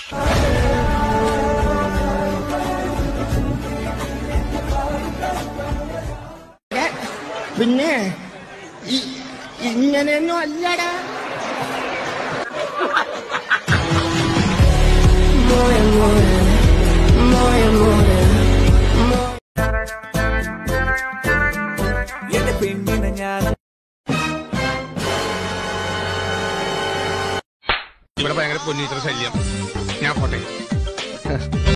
പിന്നെ ഇ- ഇങ്ങനെയൊന്നും അല്ലടാ എന്റെ പെണ്ണിനെ ഞാൻ ഇവിടെ ഭയങ്കര പൊന്നീറ്റർ ശല്യം ഞാൻ പോട്ടെ